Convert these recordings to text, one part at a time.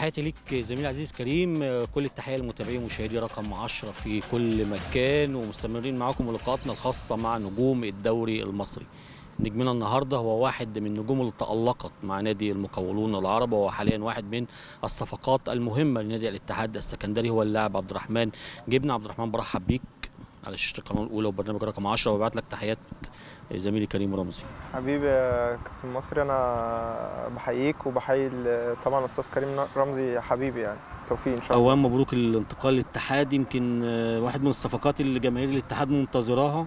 تحياتي ليك زميلي العزيز كريم كل التحيه للمتابعين ومشاهدي رقم 10 في كل مكان ومستمرين معاكم ولقاءاتنا الخاصه مع نجوم الدوري المصري نجمنا النهارده هو واحد من النجوم اللي تألقت مع نادي المقاولون العرب وهو حاليا واحد من الصفقات المهمه لنادي الاتحاد السكندري هو اللاعب عبد الرحمن جبنا عبد الرحمن برحب بيك على شاشه القناه الاولى وبرنامج رقم 10 وببعت لك تحيات زميلي كريم رمزي حبيبي يا كابتن مصري انا بحييك وبحيي ال- طبعا استاذ كريم رمزي حبيبي يعني توفيق ان شاء الله اولا مبروك الانتقال للاتحاد يمكن آه، واحد من الصفقات اللي جماهير الاتحاد منتظراها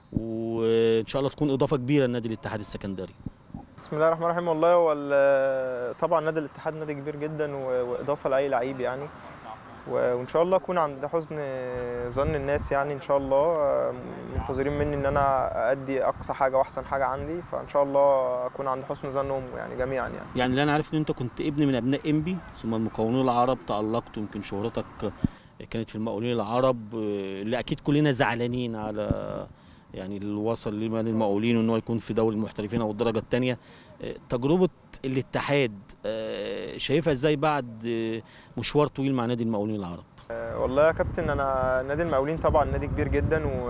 وان شاء الله تكون اضافه كبيره لنادي الاتحاد السكندري بسم الله الرحمن الرحيم والله هو ال- طبعا نادي الاتحاد نادي كبير جدا و- واضافه لاي لعيب يعني و- وان شاء الله اكون عند حسن ظن الناس يعني ان شاء الله منتظرين مني ان انا ادي اقصى حاجه واحسن حاجه عندي فان شاء الله اكون عند حسن ظنهم يعني جميعا يعني يعني اللي انا عارف ان انت كنت ابن من ابناء انبي ثم المقاولون العرب تالقت يمكن شهرتك كانت في المقاولين العرب آه، اللي اكيد كلنا زعلانين على يعني اللي وصل لنادي المقاولين وان هو يكون في دوري المحترفين او الدرجه الثانيه تجربه الاتحاد آه، شايفها ازاي بعد آه، مشوار طويل مع نادي المقاولين العرب والله يا كابتن انا نادي المقاولين طبعا نادي كبير جدا و-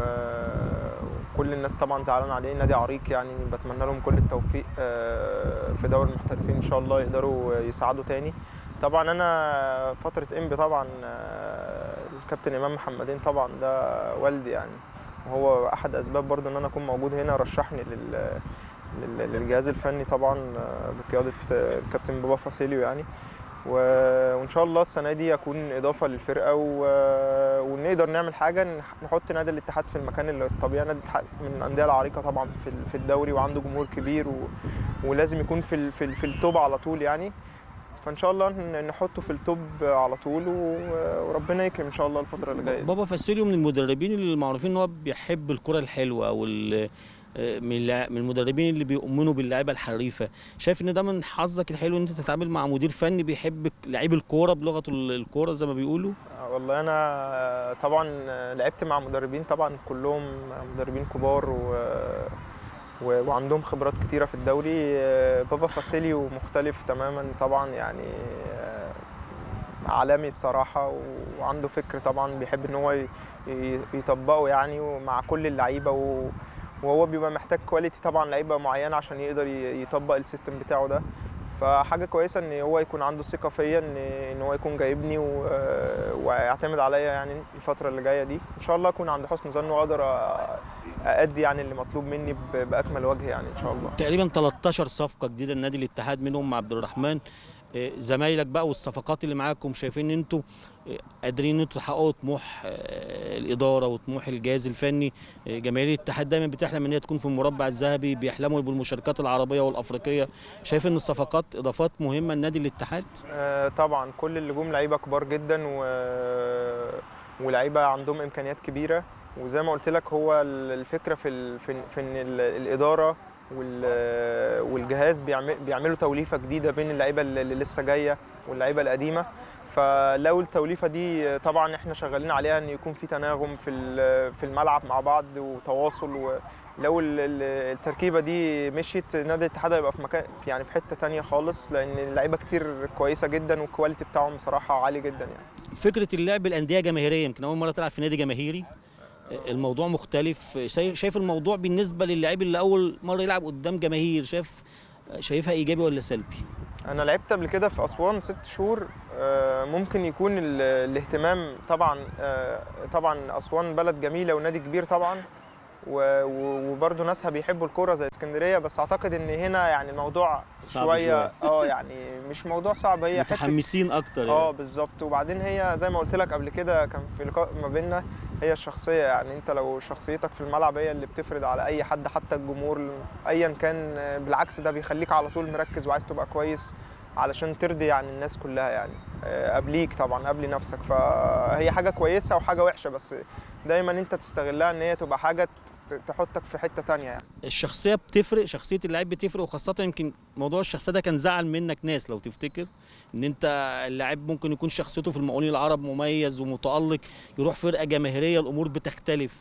وكل الناس طبعا زعلانه عليه نادي عريق يعني بتمنى لهم كل التوفيق آه، في دوري المحترفين ان شاء الله يقدروا يساعدوا تاني طبعا انا فتره انبي طبعا آه، الكابتن امام محمدين طبعا ده والدي يعني وهو احد اسباب برضو ان انا اكون موجود هنا رشحني لل لل- للجهاز الفني طبعا آه، بقياده آه، الكابتن بابا فاسيليو يعني و- وان شاء الله السنه دي اكون اضافه للفرقه و- ونقدر نعمل حاجه نح- نحط نادي الاتحاد في المكان اللي الطبيعي نادي الاتحاد من الانديه العريقه طبعا في ال- في الدوري وعنده جمهور كبير و... ولازم يكون في ال... في, ال... في التوب على طول يعني فان شاء الله ن- نحطه في التوب على طول و... وربنا يكرم ان شاء الله الفتره اللي جايه دي. بابا فاسيليو من المدربين اللي معروفين ان هو بيحب الكره الحلوه او ال- آه، من اللاع- من المدربين اللي بيؤمنوا باللعيبه الحريفه شايف ان ده من حظك الحلو ان انت تتعامل مع مدير فني بيحب لعيب الكوره بلغه ال- الكوره زي ما بيقولوا آه، والله انا طبعا لعبت مع مدربين طبعا كلهم مدربين كبار و... و... وعندهم خبرات كتيره في الدوري آه، بابا فاسيليو مختلف تماما طبعا يعني آه، عالمي بصراحه وعنده فكر طبعا بيحب ان هو ي- ي- يطبقه يعني ومع كل اللعيبه و... وهو بيبقى محتاج كواليتي طبعا لعيبه معينه عشان يقدر ي- يطبق السيستم بتاعه ده فحاجه كويسه ان هو يكون عنده ثقه فيا ان ان هو يكون جايبني و... ويعتمد عليا يعني الفتره اللي جايه دي ان شاء الله اكون عند حسن ظنه واقدر أ- ادي يعني اللي مطلوب مني ب... باكمل وجه يعني ان شاء الله تقريبا 13 صفقه جديده لنادي الاتحاد منهم مع عبد الرحمن آه، زمايلك بقى والصفقات اللي معاكم شايفين ان انتوا آه، قادرين ان انتوا تحققوا طموح آه، الاداره وطموح الجهاز الفني آه، جماهير الاتحاد دايما بتحلم ان هي تكون في المربع الذهبي بيحلموا بالمشاركات العربيه والافريقيه شايف ان الصفقات اضافات مهمه لنادي الاتحاد آه، طبعا كل اللي جم لعيبه كبار جدا و... ولعيبه عندهم امكانيات كبيره وزي ما قلت لك هو ال- الفكره في ال... في, في ان ال- الاداره وال... والجهاز بيعمل... بيعملوا توليفه جديده بين اللعيبه اللي اللي لسه جايه واللعيبه القديمه فلو التوليفه دي طبعا احنا شغالين عليها ان يكون في تناغم في ال- في الملعب مع بعض وتواصل ولو ال- ال- التركيبه دي مشيت نادي الاتحاد هيبقى في مكان يعني في حته تانية خالص لان اللعيبه كتير كويسه جدا والكواليتي بتاعهم بصراحه عالي جدا يعني فكره اللعب الانديه جماهيريه يمكن اول مره تلعب في نادي جماهيري آه، الموضوع مختلف شايف شايف الموضوع بالنسبه للاعب اللي اول مره يلعب قدام جماهير شايف شايفها ايجابي ولا سلبي انا لعبت قبل كده في اسوان ست شهور آه، ممكن يكون ال- الاهتمام طبعا آه، طبعا اسوان بلد جميله ونادي كبير طبعا و- و- وبرضه ناسها بيحبوا الكوره زي اسكندريه بس اعتقد ان هنا يعني الموضوع صعب شويه اه يعني مش موضوع صعب هي حتة- متحمسين اكتر اه يعني. بالظبط وبعدين هي زي ما قلت لك قبل كده كان في لقاء ما بيننا هي الشخصيه يعني انت لو شخصيتك في الملعب هي اللي بتفرض على اي حد حتى الجمهور ايا كان آه، بالعكس ده بيخليك على طول مركز وعايز تبقى كويس علشان ترضي يعني الناس كلها يعني آه، قبليك طبعا قبل نفسك فهي حاجه كويسه وحاجه وحشه بس دايما انت تستغلها ان هي تبقى حاجه ت- تحطك في حته تانية يعني الشخصيه بتفرق شخصيه اللعيب بتفرق وخاصه يمكن موضوع الشخصيه ده كان زعل منك ناس لو تفتكر ان انت اللاعب ممكن يكون شخصيته في المقاولين العرب مميز ومتالق يروح فرقه جماهيريه الامور بتختلف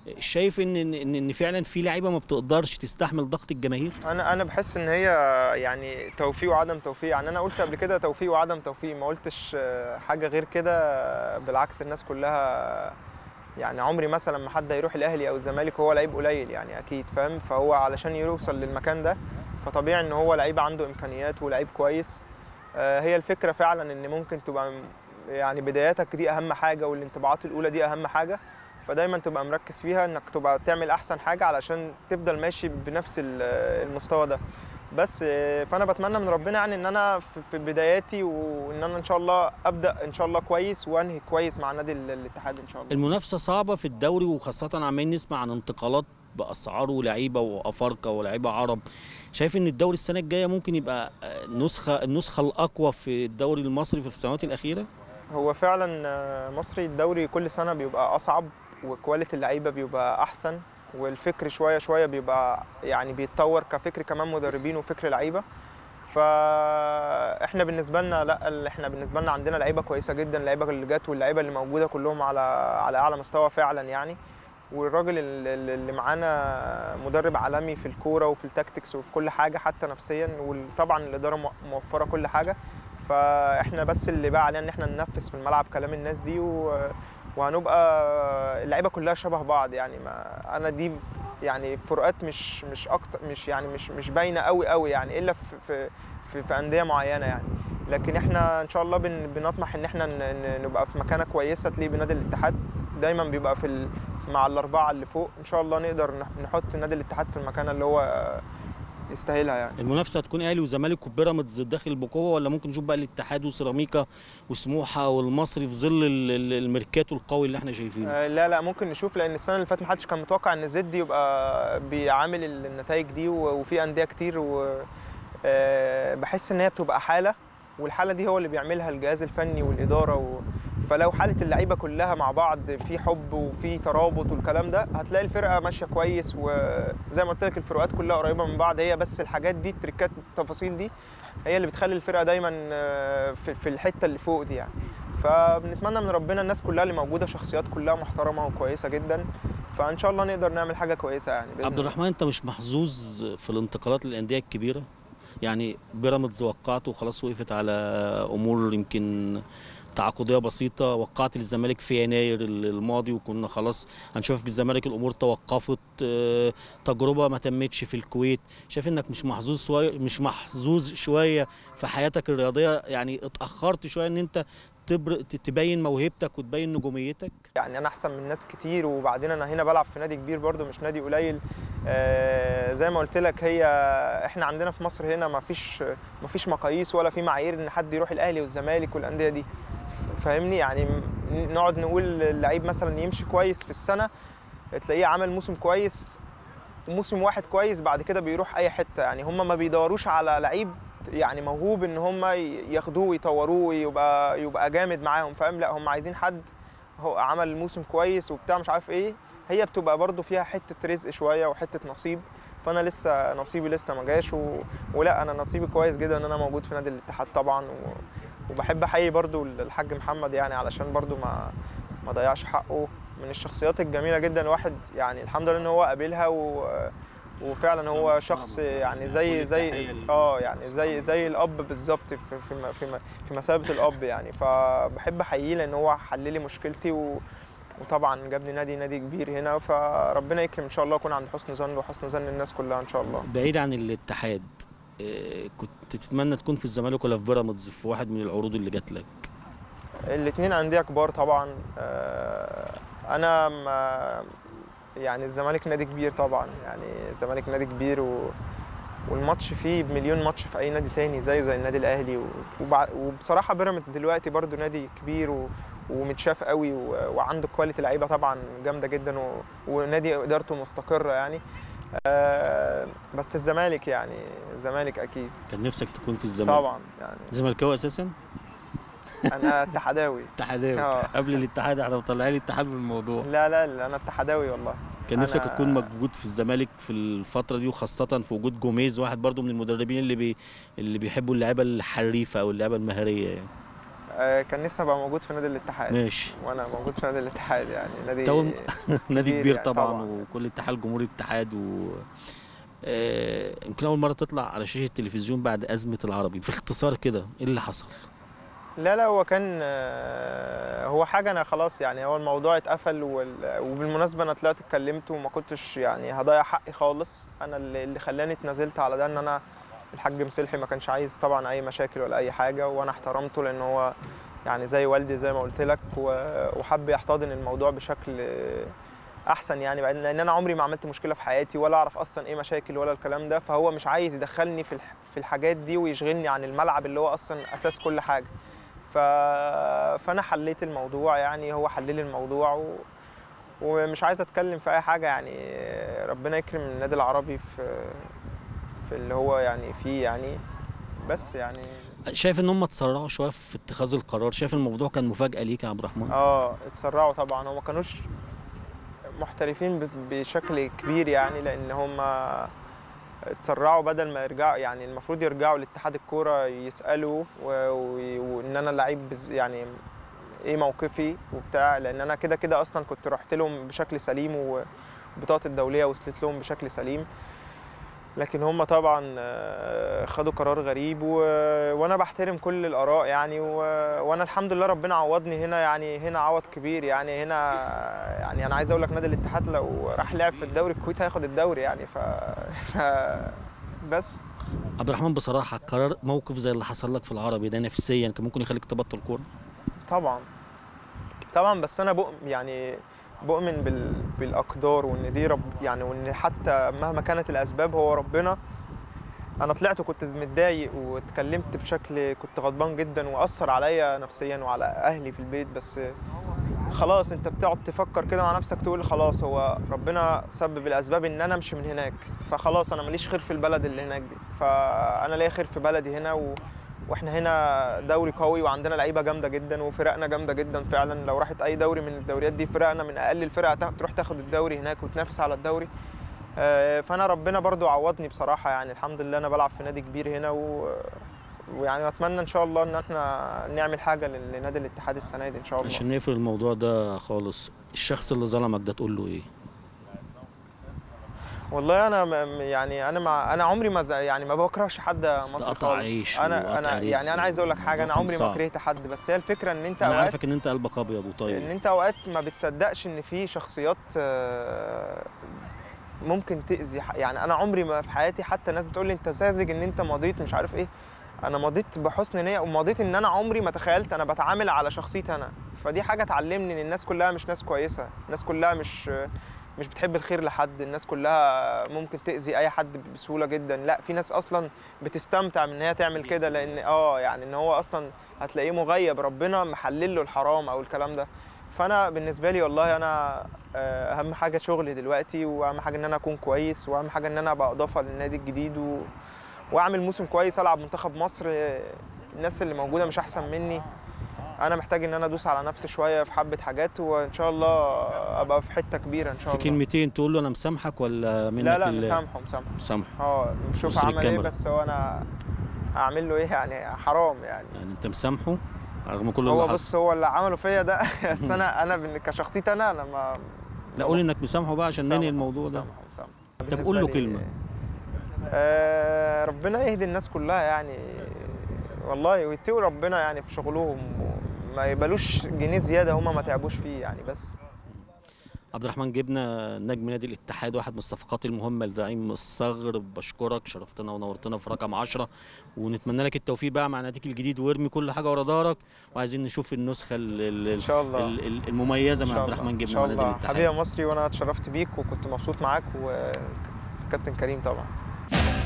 شايف ان ان ان إن فعلا في لعيبه ما بتقدرش تستحمل ضغط الجماهير انا انا بحس ان هي يعني توفيق وعدم توفيق يعني انا قلت قبل كده توفيق وعدم توفيق ما قلتش آه، حاجه غير كده بالعكس الناس كلها يعني عمري مثلا ما حد هيروح الاهلي او الزمالك وهو لعيب قليل يعني اكيد فاهم فهو علشان يوصل للمكان ده فطبيعي ان هو لعيب عنده امكانيات ولعيب كويس آه، هي الفكره فعلا ان ممكن تبقى م- يعني بداياتك دي اهم حاجه والانطباعات الاولى دي اهم حاجه فدايما تبقى مركز فيها انك تبقى تعمل احسن حاجه علشان تفضل ماشي بنفس ال- المستوى ده بس آه، فانا بتمنى من ربنا يعني ان انا في في بداياتي وان انا ان شاء الله ابدا ان شاء الله كويس وانهي كويس مع نادي ال- الاتحاد ان شاء الله المنافسه صعبه في الدوري وخاصه عمالين نسمع عن انتقالات باسعار ولاعيبه وافارقه ولاعيبه عرب شايف ان الدوري السنه الجايه ممكن يبقى آه، نسخه النسخه الاقوى في الدوري المصري في السنوات الاخيره هو فعلا آه، مصري الدوري كل سنه بيبقى اصعب وكواليتي اللعيبه بيبقى احسن والفكر شويه شويه بيبقى يعني بيتطور كفكر كمان مدربين وفكر لعيبه فاحنا بالنسبه لنا لا ال- احنا بالنسبه لنا عندنا لعيبه كويسه جدا اللعيبه اللي جت واللعيبه اللي موجوده كلهم على على اعلى مستوى فعلا يعني والراجل ال- ال- اللي معانا مدرب عالمي في الكوره وفي التاكتكس وفي كل حاجه حتى نفسيا وطبعا الاداره مو- موفره كل حاجه فاحنا بس اللي بقى علينا ان احنا ننفذ في الملعب كلام الناس دي و... وهنبقى اللعيبه كلها شبه بعض يعني ما انا دي يعني فروقات مش مش اكتر مش يعني مش مش باينه قوي قوي يعني الا في في في, في انديه معينه يعني لكن احنا ان شاء الله بن بنطمح ان احنا ن- ن- نبقى في مكانه كويسه تلاقي بنادي الاتحاد دايما بيبقى في ال... مع الاربعه اللي فوق ان شاء الله نقدر نح- نحط نادي الاتحاد في المكانه اللي هو يستاهلها يعني المنافسه هتكون اهلي وزمالك وبيراميدز داخل بقوه ولا ممكن نشوف بقى الاتحاد وسيراميكا وسموحه والمصري في ظل ال- ال- الميركاتو القوي اللي احنا شايفينه آه، لا لا ممكن نشوف لان السنه اللي فاتت محدش كان متوقع ان زد يبقى بيعامل النتائج دي و- وفي انديه كتير و آه، بحس ان هي بتبقى حاله والحاله دي هو اللي بيعملها الجهاز الفني والاداره و... فلو حاله اللعيبه كلها مع بعض في حب وفي ترابط والكلام ده هتلاقي الفرقه ماشيه كويس وزي ما قلت لك الفروقات كلها قريبه من بعض هي بس الحاجات دي التريكات التفاصيل دي هي اللي بتخلي الفرقه دايما آه، في في الحته اللي فوق دي يعني فبنتمنى من ربنا الناس كلها اللي موجوده شخصيات كلها محترمه وكويسه جدا فان شاء الله نقدر نعمل حاجه كويسه يعني بإذن عبد الله. الرحمن انت مش محظوظ في الانتقالات للانديه الكبيره يعني بيراميدز وقعته وخلاص وقفت على امور يمكن تعاقديه بسيطه وقعت للزمالك في يناير الماضي وكنا خلاص هنشوف في الزمالك الامور توقفت آه، تجربه ما تمتش في الكويت شايف انك مش محظوظ شويه مش محظوظ شويه في حياتك الرياضيه يعني اتاخرت شويه ان انت تبر... تبين موهبتك وتبين نجوميتك يعني انا احسن من ناس كتير وبعدين انا هنا بلعب في نادي كبير برضو مش نادي قليل آه زي ما قلت لك هي احنا عندنا في مصر هنا ما فيش ما فيش مقاييس ولا في معايير ان حد يروح الاهلي والزمالك والانديه دي فاهمني يعني م- نقعد نقول اللعيب مثلا يمشي كويس في السنه تلاقيه عمل موسم كويس وموسم واحد كويس بعد كده بيروح اي حته يعني هم ما بيدوروش على لعيب يعني موهوب ان هم ياخدوه ويطوروه ويبقى يبقى جامد معاهم فاهم لا هم عايزين حد هو عمل موسم كويس وبتاع مش عارف ايه هي بتبقى برضو فيها حته رزق شويه وحته نصيب فانا لسه نصيبي لسه ما جاش و... ولا انا نصيبي كويس جدا ان انا موجود في نادي الاتحاد طبعا و... وبحب احيي برضو الحاج محمد يعني علشان برضو ما ما ضيعش حقه من الشخصيات الجميله جدا الواحد يعني الحمد لله ان هو قابلها و... وفعلا هو شخص يعني زي زي اه يعني زي زي الاب بالظبط في في م- في م- في مثابه الاب يعني فبحب احييه لان هو حل لي مشكلتي و وطبعا جابني نادي نادي كبير هنا فربنا يكرم ان شاء الله اكون عند حسن ظن وحسن ظن الناس كلها ان شاء الله بعيد عن الاتحاد آه، كنت تتمنى تكون في الزمالك ولا في بيراميدز في واحد من العروض اللي جات لك الاثنين انديه كبار طبعا آه، انا ما يعني الزمالك نادي كبير طبعا يعني الزمالك نادي كبير و والماتش فيه بمليون ماتش في اي نادي تاني زيه زي النادي الاهلي و- وبع- وبصراحه بيراميدز دلوقتي برضو نادي كبير و... ومتشاف قوي و... وعنده كواليتي لعيبه طبعا جامده جدا و... ونادي ادارته مستقره يعني آه بس الزمالك يعني الزمالك اكيد كان نفسك تكون في الزمالك طبعا يعني زملكاوي اساسا انا اتحداوي اتحاداوي آه. قبل الاتحاد احنا مطلعين الاتحاد من الموضوع لا لا لا، انا اتحداوي والله كان نفسك أنا- تكون موجود في الزمالك في الفتره دي وخاصه في وجود جوميز واحد برضو من المدربين اللي بي اللي بيحبوا اللعيبه الحريفه او اللعيبه المهاريه يعني آه، كان نفسي ابقى موجود في نادي الاتحاد ماشي وانا موجود في نادي الاتحاد يعني نادي تو- نادي كبير كبير يعني طبعا, طبعاً. وكل اتحاد جمهور الاتحاد و آه، يمكن اول مره تطلع على شاشه التلفزيون بعد ازمه العربي في اختصار كده ايه اللي حصل لا لا هو كان آه، هو حاجة أنا خلاص يعني هو الموضوع اتقفل وال- وبالمناسبة أنا طلعت اتكلمت وما كنتش يعني هضيع حقي خالص أنا اللي اللي خلاني اتنازلت على ده إن أنا الحاج مسلحي ما كانش عايز طبعا أي مشاكل ولا أي حاجة وأنا احترمته لأن هو يعني زي والدي زي ما قلت لك و- وحب يحتضن الموضوع بشكل آه، أحسن يعني بعدين لأن أنا عمري ما عملت مشكلة في حياتي ولا أعرف أصلا إيه مشاكل ولا الكلام ده فهو مش عايز يدخلني في الح- في الحاجات دي ويشغلني عن الملعب اللي هو أصلا أساس كل حاجة ف... فانا حليت الموضوع يعني هو حل لي الموضوع و... ومش عايز اتكلم في اي حاجه يعني ربنا يكرم النادي العربي في في اللي هو يعني فيه يعني بس يعني شايف ان هم اتسرعوا شويه في اتخاذ القرار شايف الموضوع كان مفاجاه ليك يا عبد الرحمن اه اتسرعوا طبعا هم ما كانوش محترفين ب- بشكل كبير يعني لان هم اتسرعوا بدل ما يرجعوا يعني المفروض يرجعوا لاتحاد الكوره يسالوا و- و- وان انا لعيب بز- يعني ايه موقفي وبتاع لان انا كده كده اصلا كنت رحت لهم بشكل سليم وبطاقه الدوليه وصلت لهم بشكل سليم لكن هم طبعا آه، خدوا قرار غريب و... وانا بحترم كل الاراء يعني و... وانا الحمد لله ربنا عوضني هنا يعني هنا عوض كبير يعني هنا يعني انا عايز اقول لك نادي الاتحاد لو راح لعب في الدوري الكويت هياخد الدوري يعني ف, ف... بس عبد الرحمن بصراحه قرار موقف زي اللي حصل لك في العربي ده نفسيا كان ممكن يخليك تبطل كوره طبعا طبعا بس انا بؤمن يعني بؤمن بال... بالاقدار وان دي رب يعني وان حتى مهما كانت الاسباب هو ربنا انا طلعت وكنت متضايق واتكلمت بشكل كنت غضبان جدا واثر عليا نفسيا وعلى اهلي في البيت بس خلاص انت بتقعد تفكر كده مع نفسك تقول خلاص هو ربنا سبب الاسباب ان انا امشي من هناك فخلاص انا ماليش خير في البلد اللي هناك دي فانا ليا خير في بلدي هنا و... واحنا هنا دوري قوي وعندنا لعيبه جامده جدا وفرقنا جامده جدا فعلا لو راحت اي دوري من الدوريات دي فرقنا من اقل الفرق تا- تروح تاخد الدوري هناك وتنافس على الدوري آه، فانا ربنا برضو عوضني بصراحه يعني الحمد لله انا بلعب في نادي كبير هنا و... ويعني اتمنى ان شاء الله ان احنا نعمل حاجه لل- لنادي الاتحاد السنه دي ان شاء الله عشان نقفل الموضوع ده خالص الشخص اللي ظلمك ده تقول له ايه والله انا م- م- يعني انا مع انا عمري ما ز- يعني ما بكرهش حد بس ده مصري قطع خالص عيش انا وقطع انا رزق يعني انا عايز اقول لك حاجه انا الموضوع كان عمري ما صعب. كرهت حد بس هي الفكره ان انت انا اوقات عارفك ان انت قلبك ابيض ان وطيب انت اوقات ما بتصدقش ان في شخصيات آه، ممكن تاذي ح- يعني انا عمري ما في حياتي حتى ناس بتقول لي انت ساذج ان انت مضيت مش عارف ايه انا مضيت بحسن نيه ومضيت ان انا عمري ما تخيلت انا بتعامل على شخصيتي انا فدي حاجه تعلمني ان الناس كلها مش ناس كويسه الناس كلها مش مش بتحب الخير لحد الناس كلها ممكن تاذي اي حد بسهوله جدا لا في ناس اصلا بتستمتع من ان هي تعمل كده لان اه يعني ان هو اصلا هتلاقيه مغيب ربنا محلل له الحرام او الكلام ده فانا بالنسبه لي والله انا آه، اهم حاجه شغلي دلوقتي واهم حاجه ان انا اكون كويس واهم حاجه ان انا ابقى اضافه للنادي الجديد و... واعمل موسم كويس العب منتخب مصر آه، الناس اللي موجوده مش احسن مني انا محتاج ان انا ادوس على نفسي شويه في حبه حاجات وان شاء الله ابقى في حته كبيره ان شاء في الله كلمتين تقول له انا مسامحك ولا منك لا لا لله؟ مسامحه مسامحه مسامحه اه بص شوف عمل ايه للكاميرا. بس هو انا هعمل له ايه يعني حرام يعني يعني انت مسامحه رغم كل هو اللي بص حصل هو اللي عمله فيا ده بس انا انا بن- كشخصيتي انا انا ما لا قول انك مسامحه بقى عشان ننهي مسامحه، الموضوع ده مسامحه، مسامحه. طب قول له بالنسبة لي- كلمة. آه ربنا يهدي الناس كلها يعني والله ويتقوا ربنا يعني في شغلهم ما يبالوش جنيه زياده هما ما تعبوش فيه يعني بس عبد الرحمن جبنا نجم نادي الاتحاد واحد من الصفقات المهمه لزعيم الصغر بشكرك شرفتنا ونورتنا في رقم 10 ونتمنى لك التوفيق بقى مع ناديك الجديد وارمي كل حاجه ورا ظهرك وعايزين نشوف النسخه ال- ال- ان شاء الله ال- ال- المميزه إن مع شاء عبد الله. الرحمن ان جبنا شاء مع نادي الله الاتحاد حبيبي يا مصري وانا اتشرفت بيك وكنت مبسوط معاك وكابتن كريم طبعا